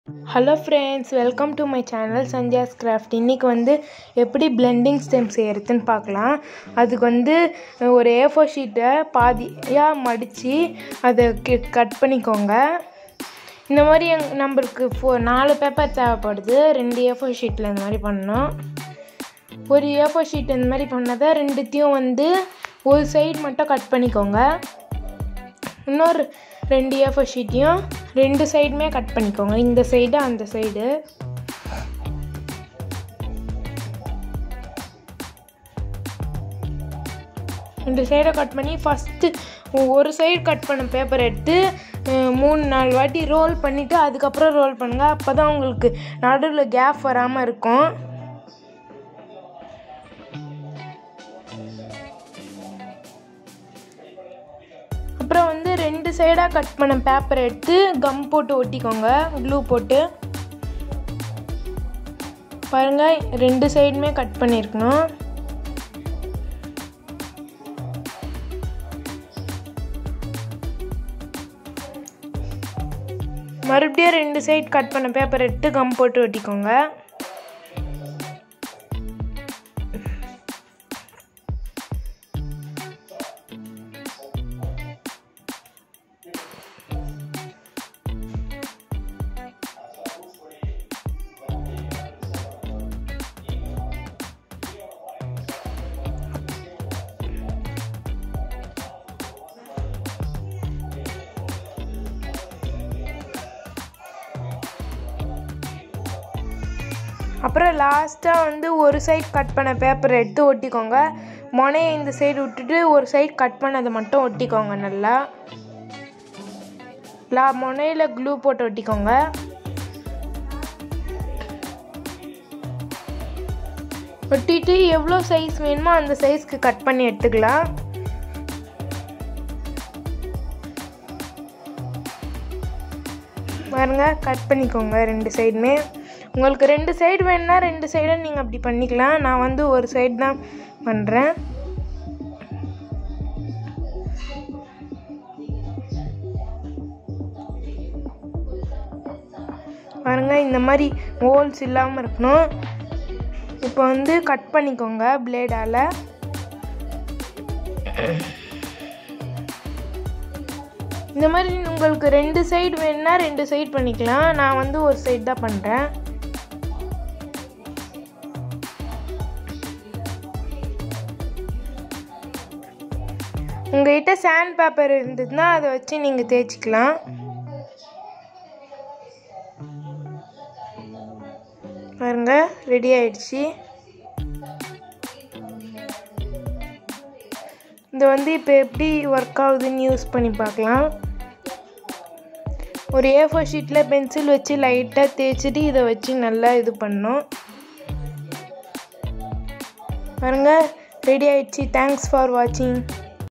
hello friends welcome to my channel Sandhya's craft இன்றைக்கி வந்து எப்படி பிளெண்டிங் ஸ்டெம் செய்கிறதுன்னு பார்க்கலாம் அதுக்கு வந்து ஒரு ஏ ஃபோர் ஷீட்டை பாதியாக மடித்து அதை கட் பண்ணிக்கோங்க இந்த மாதிரி எங் நம்மளுக்கு ஃபோ நாலு பேப்பர் தேவைப்படுது ரெண்டு ஏ ஃபோர் ஷீட்டில் இந்த மாதிரி பண்ணணும் ஒரு ஏ ஃபோர் ஷீட் இந்த மாதிரி பண்ணதை ரெண்டுத்தையும் வந்து ஒரு சைடு மட்டும் கட் பண்ணிக்கோங்க இன்னொரு ரெண்டு ஏ ஃபோர் ஷீட்டையும் ரெண்டு சைடுமே கட் பண்ணிக்கோங்க இந்த சைடு அந்த சைடு இந்த சைடை கட் பண்ணி ஃபஸ்ட்டு ஒரு சைடு கட் பண்ண பேப்பர் எடுத்து அஹ், மூணு நாலு வாட்டி ரோல் பண்ணிவிட்டு அதுக்கப்புறம் ரோல் பண்ணுங்கள் அப்போ தான் உங்களுக்கு நடுவில் கேப் வராமல் இருக்கும் அப்புறம் வந்து ரெண்டு சைடாக கட் பண்ண பேப்பர் எடுத்து கம் போட்டு ஒட்டிக்கோங்க க்ளூ போட்டு பாருங்க ரெண்டு சைடுமே கட் பண்ணியிருக்கணும் மறுபடியும் ரெண்டு சைடு கட் பண்ண பேப்பர் எடுத்து கம் போட்டு ஒட்டிக்கோங்க அப்புறம் லாஸ்ட்டாக வந்து ஒரு சைடு கட் பண்ண பேப்பர் எடுத்து ஒட்டிக்கோங்க முனையை இந்த சைடு விட்டுட்டு ஒரு சைடு கட் பண்ணதை மட்டும் ஒட்டிக்கோங்க நல்லா லா முனையில் க்ளூ போட்டு ஒட்டிக்கோங்க ஒட்டிட்டு எவ்வளோ சைஸ் வேணுமோ அந்த சைஸ்க்கு கட் பண்ணி எடுத்துக்கலாம் பாருங்க கட் பண்ணிக்கோங்க ரெண்டு சைடுமே உங்களுக்கு ரெண்டு சைடு வேணும்னா ரெண்டு சைடும் நீங்கள் அப்படி பண்ணிக்கலாம் நான் வந்து ஒரு சைடு தான் பண்ணுறேன் பாருங்க இந்த மாதிரி ஹோல்ஸ் இல்லாமல் இருக்கணும் இப்போ வந்து கட் பண்ணிக்கோங்க பிளேடால் இந்த மாதிரி உங்களுக்கு ரெண்டு சைடு வேணும்னா ரெண்டு சைடு பண்ணிக்கலாம் நான் வந்து ஒரு சைடு தான் பண்ணுறேன் உங்ககிட்ட சாண்ட் பேப்பர் இருந்ததுன்னா அதை வச்சு நீங்கள் தேய்ச்சிக்கலாம் பாருங்க ரெடி ஆயிடுச்சு இது வந்து இப்போ எப்படி ஒர்க் ஆகுதுன்னு யூஸ் பண்ணி பார்க்கலாம் ஒரு ஏ ஃபோர் ஷீட்டில் பென்சில் வச்சு லைட்டாக தேய்ச்சிட்டு இதை வச்சு நல்லா இது பண்ணோம் பாருங்க ரெடி ஆயிடுச்சு தேங்க்ஸ் ஃபார் வாட்சிங்